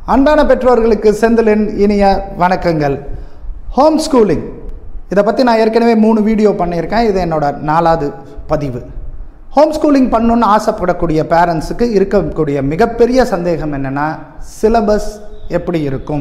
அன்பான பெற்றோர்களுக்கு செந்திலின் இனிய வணக்கங்கள் ஹோம் ஸ்கூலிங் இதை பற்றி நான் ஏற்கனவே மூணு வீடியோ பண்ணியிருக்கேன் இது என்னோட நாலாவது பதிவு ஹோம் ஸ்கூலிங் பண்ணணுன்னு ஆசைப்படக்கூடிய பேரண்ட்ஸுக்கு இருக்கக்கூடிய மிகப்பெரிய சந்தேகம் என்னென்னா சிலபஸ் எப்படி இருக்கும்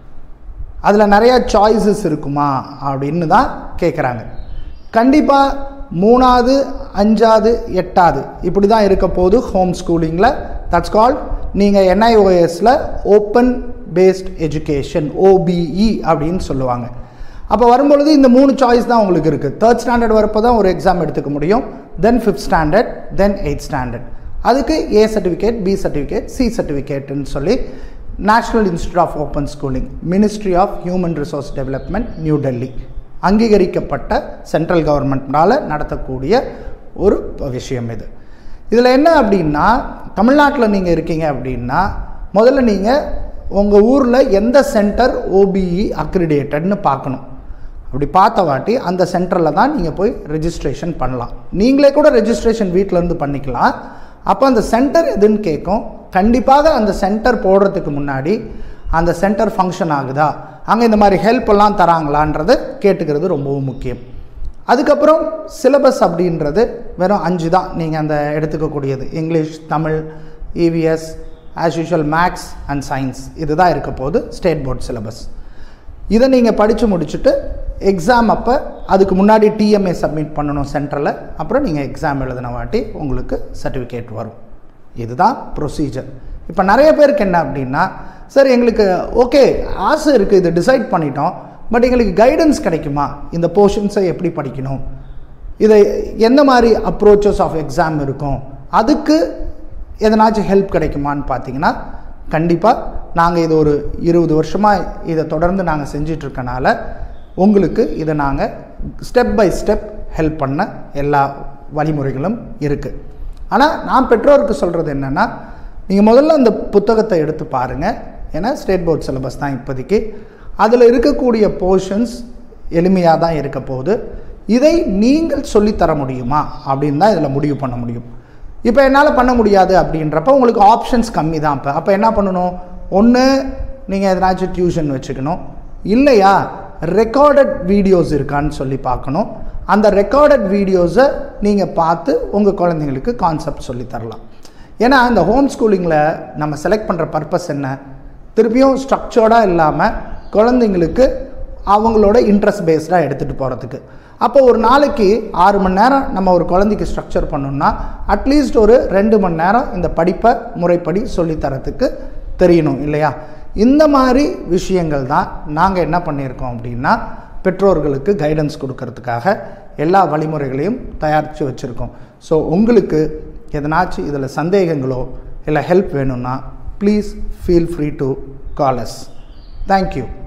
அதில் நிறைய சாய்ஸஸ் இருக்குமா அப்படின்னு தான் கேட்குறாங்க கண்டிப்பாக மூணாவது அஞ்சாவது எட்டாவது இப்படி தான் இருக்க போது ஹோம் ஸ்கூலிங்கில் தட்ஸ் கால்ட் நீங்கள் என்ஐஓஎஸில் ஓப்பன் பேஸ்ட் எஜுகேஷன் ஓபிஇ அப்படின்னு சொல்லுவாங்க அப்போ வரும்பொழுது இந்த மூணு சாய்ஸ் தான் உங்களுக்கு இருக்குது தேர்ட் ஸ்டாண்டர்ட் வரப்போ தான் ஒரு எக்ஸாம் எடுத்துக்க முடியும் then fifth standard then eight standard அதுக்கு A certificate B certificate C சர்டிஃபிகேட்னு சொல்லி national institute of open schooling ministry of human resource development new Delhi அங்கீகரிக்கப்பட்ட சென்ட்ரல் கவர்மெண்ட்னால் நடத்தக்கூடிய ஒரு விஷயம் இது இதில் என்ன அப்படின்னா தமிழ்நாட்டில் நீங்கள் இருக்கீங்க அப்படின்னா முதல்ல நீங்கள் உங்கள் ஊரில் எந்த சென்டர் ஓபிஇ அக்ரிடேட்டட்னு பார்க்கணும் அப்படி பார்த்த வாட்டி அந்த சென்டரில் தான் நீங்கள் போய் ரெஜிஸ்ட்ரேஷன் பண்ணலாம் நீங்களே கூட ரெஜிஸ்ட்ரேஷன் வீட்டிலேருந்து பண்ணிக்கலாம் அப்போ அந்த சென்டர் எதுன்னு கேட்கும் கண்டிப்பாக அந்த சென்டர் போடுறதுக்கு முன்னாடி அந்த சென்டர் ஃபங்க்ஷன் ஆகுதா அங்கே இந்த மாதிரி ஹெல்ப் எல்லாம் தராங்களான்றது கேட்டுக்கிறது ரொம்பவும் முக்கியம் அதுக்கப்புறம் சிலபஸ் அப்படின்றது வெறும் அஞ்சு தான் நீங்கள் அந்த எடுத்துக்கக்கூடியது English Tamil EVS as usual maths and science இதுதான் இருக்க போது ஸ்டேட் போர்ட் சிலபஸ் இதை நீங்கள் படித்து முடிச்சுட்டு எக்ஸாம் அப்போ அதுக்கு முன்னாடி டிஎம்ஏ சப்மிட் பண்ணணும் சென்டரில் அப்புறம் நீங்கள் எக்ஸாம் எழுதின வாட்டி உங்களுக்கு சர்டிஃபிகேட் வரும் இதுதான் ப்ரொசீஜர் இப்போ நிறைய பேருக்கு என்ன அப்படின்னா சார் எங்களுக்கு ஓகே ஆசை இருக்குது இது டிசைட் பண்ணிட்டோம் பட் எங்களுக்கு கைடன்ஸ் கிடைக்குமா இந்த போர்ஷன்ஸை எப்படி படிக்கணும் இதை எந்த மாதிரி அப்ரோச்சஸ் ஆஃப் எக்ஸாம் இருக்கும் அதுக்கு எதனாச்சும் ஹெல்ப் கிடைக்குமான்னு பார்த்தீங்கன்னா கண்டிப்பாக நாங்கள் இது ஒரு இருபது வருஷமாக இதை தொடர்ந்து நாங்கள் செஞ்சிட்ருக்கனால உங்களுக்கு இதை நாங்கள் ஸ்டெப் பை ஸ்டெப் ஹெல்ப் பண்ண எல்லா வழிமுறைகளும் இருக்குது ஆனால் நான் பெற்றோருக்கு சொல்கிறது என்னென்னா நீங்கள் முதல்ல அந்த புத்தகத்தை எடுத்து பாருங்கள் ஏன்னா ஸ்டேட் போர்ட் சிலபஸ் தான் இப்போதைக்கு அதில் இருக்கக்கூடிய போர்ஷன்ஸ் எளிமையாக தான் இருக்க போகுது இதை நீங்கள் சொல்லித்தர முடியுமா அப்படின்னு தான் இதில் முடிவு பண்ண முடியும் இப்போ என்னால் பண்ண முடியாது அப்படின்றப்ப உங்களுக்கு ஆப்ஷன்ஸ் கம்மி தான் இப்போ அப்போ என்ன பண்ணணும் ஒன்று நீங்கள் எதனாச்சும் டியூஷன் வச்சுக்கணும் இல்லையா ரெக்கார்டட் வீடியோஸ் இருக்கான்னு சொல்லி பார்க்கணும் அந்த ரெக்கார்டட் வீடியோஸை நீங்கள் பார்த்து உங்கள் குழந்தைங்களுக்கு கான்செப்ட் சொல்லி தரலாம் ஏன்னா இந்த ஹோம் ஸ்கூலிங்கில் நம்ம செலக்ட் பண்ணுற பர்பஸ் என்ன திருப்பியும் ஸ்ட்ரக்சர்டாக இல்லாமல் குழந்தைங்களுக்கு அவங்களோட இன்ட்ரெஸ்ட் பேஸ்டாக எடுத்துகிட்டு போகிறதுக்கு அப்போ ஒரு நாளைக்கு ஆறு மணி நேரம் நம்ம ஒரு குழந்தைக்கு ஸ்ட்ரக்சர் பண்ணோம்னா அட்லீஸ்ட் ஒரு ரெண்டு மணி நேரம் இந்த படிப்பை முறைப்படி சொல்லித்தரத்துக்கு தெரியணும் இல்லையா இந்த மாதிரி விஷயங்கள் தான் நாங்கள் என்ன பண்ணியிருக்கோம் அப்படின்னா பெற்றோர்களுக்கு கைடன்ஸ் கொடுக்கறதுக்காக எல்லா வழிமுறைகளையும் தயாரித்து வச்சுருக்கோம் ஸோ உங்களுக்கு எதனாச்சும் இதில் சந்தேகங்களோ இல்லை ஹெல்ப் வேணும்னா please feel free to call us thank you